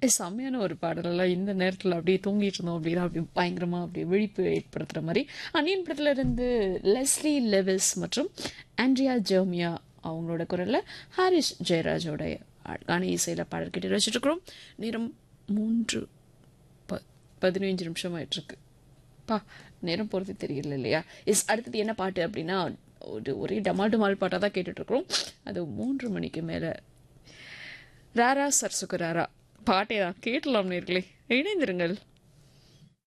ஏ, செம்மையான ஒரு பாடலெல்லாம் இந்த நேரத்தில் அப்படியே தூங்கிட்டு இருந்தோம் அப்படின்னா அப்படி பயங்கரமாக அப்படியே விழிப்பு ஏற்படுத்துகிற மாதிரி அன்னியன் படத்துல இருந்து லெஸ்லி லெவிஸ் மற்றும் ஆண்ட்ரியா ஜெர்மியா அவங்களோட குரலில் ஹாரிஸ் ஜெயராஜோட அழகான இசையில் பாடல் கேட்டு வச்சுட்டு இருக்கிறோம் நேரம் மூன்று ப பதினஞ்சு நிமிஷம் ஆயிட்டிருக்கு பா நேரம் போகிறது தெரியல இல்லையா இஸ் அடுத்தது என்ன பாட்டு அப்படின்னா ஒரு ஒரே டமால் டமால் பாட்டாக தான் கேட்டுட்ருக்குறோம் அது மூன்று மணிக்கு மேலே ராரா சர்சுக்கு ராரா பாட்டே தான் கேட்டலாம் நேர்களே இணைந்திருங்கள்